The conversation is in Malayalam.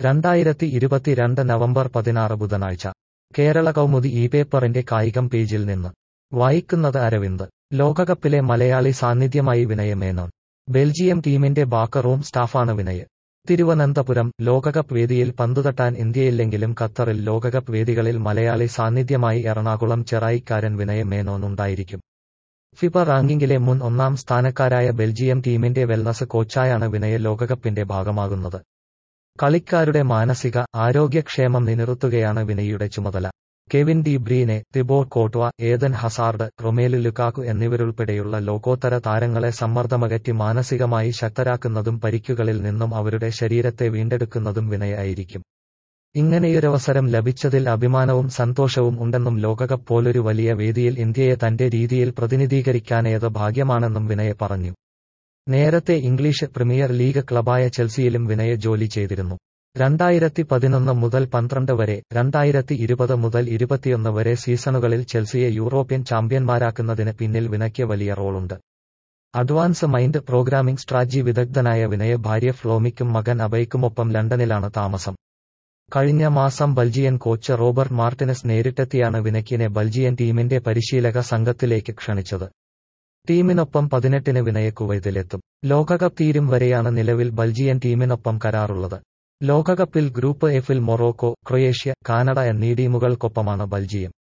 രണ്ടായിരത്തി ഇരുപത്തിരണ്ട് നവംബർ പതിനാറ് ബുധനാഴ്ച കേരള കൗമുദി ഈ പേപ്പറിന്റെ കായികം പേജിൽ നിന്ന് വായിക്കുന്നത് അരവിന്ദ് ലോകകപ്പിലെ മലയാളി സാന്നിധ്യമായി വിനയ മേനോൻ ബെൽജിയം ടീമിന്റെ ബാക്കർ റൂം സ്റ്റാഫാണ് വിനയ് തിരുവനന്തപുരം ലോകകപ്പ് വേദിയിൽ പന്തുതട്ടാൻ ഇന്ത്യയില്ലെങ്കിലും ഖത്തറിൽ ലോകകപ്പ് വേദികളിൽ മലയാളി സാന്നിധ്യമായി എറണാകുളം ചെറായിക്കാരൻ വിനയ മേനോൻ ഉണ്ടായിരിക്കും ഫിഫ റാങ്കിങ്ങിലെ മുൻ ഒന്നാം സ്ഥാനക്കാരായ ബെൽജിയം ടീമിന്റെ വെൽനസ് കോച്ചായാണ് വിനയ ലോകകപ്പിന്റെ ഭാഗമാകുന്നത് കളിക്കാരുടെ മാനസിക ആരോഗ്യക്ഷേമം നിലനിർത്തുകയാണ് വിനയുടെ ചുമതല Kevin De Bruyne Thibaut Courtois Eden Hazard Romelu Lukaku എന്നിവരുൾപ്പെടെയുള്ള ലോകോത്തര താരങ്ങളെ സമ്മർദ്ദമകറ്റി മാനസികമായി ശക്തരാക്കുന്നതും പരിക്കുകളിൽ നിന്നും അവരുടെ ശരീരത്തെ വീണ്ടെടുക്കുന്നതും വിനയായിരിക്കും ഇങ്ങനെയൊരവസരം ലഭിച്ചതിൽ അഭിമാനവും സന്തോഷവും ഉണ്ടെന്നും ലോകകപ്പ് പോലൊരു വലിയ വേദിയിൽ ഇന്ത്യയെ തന്റെ രീതിയിൽ പ്രതിനിധീകരിക്കാനേത് ഭാഗ്യമാണെന്നും വിനയ പറഞ്ഞു നേരത്തെ ഇംഗ്ലീഷ് പ്രീമിയർ ലീഗ് ക്ലബായ ചെൽസിയിലും വിനയ ജോലി ചെയ്തിരുന്നു രണ്ടായിരത്തി പതിനൊന്ന് മുതൽ പന്ത്രണ്ട് വരെ രണ്ടായിരത്തി ഇരുപത് മുതൽ ഇരുപത്തിയൊന്ന് വരെ സീസണുകളിൽ ചെൽസിയെ യൂറോപ്യൻ ചാമ്പ്യന്മാരാക്കുന്നതിന് പിന്നിൽ വിനയ്ക്ക് വലിയ റോളുണ്ട് അഡ്വാൻസ് മൈൻഡ് പ്രോഗ്രാമിംഗ് സ്ട്രാറ്റജി വിദഗ്ധനായ വിനയ ഭാര്യ ഫ്ലോമിക്കും മകൻ അബയ്ക്കുമൊപ്പം ലണ്ടനിലാണ് താമസം കഴിഞ്ഞ മാസം ബൽജിയൻ കോച്ച് റോബർട്ട് മാർട്ടിനസ് നേരിട്ടെത്തിയാണ് വിനയ്ക്കിനെ ബൽജിയൻ ടീമിന്റെ പരിശീലക സംഘത്തിലേക്ക് ക്ഷണിച്ചത് ടീമിനൊപ്പം പതിനെട്ടിന് വിനയ കുവൈത്തിലെത്തും ലോകകപ്പ് തീരും വരെയാണ് നിലവിൽ ബൽജിയൻ ടീമിനൊപ്പം കരാറുള്ളത് ലോകകപ്പിൽ ഗ്രൂപ്പ് എഫിൽ മൊറോക്കോ ക്രൊയേഷ്യ കാനഡ എന്നീ ടീമുകൾക്കൊപ്പമാണ് ബൽജിയം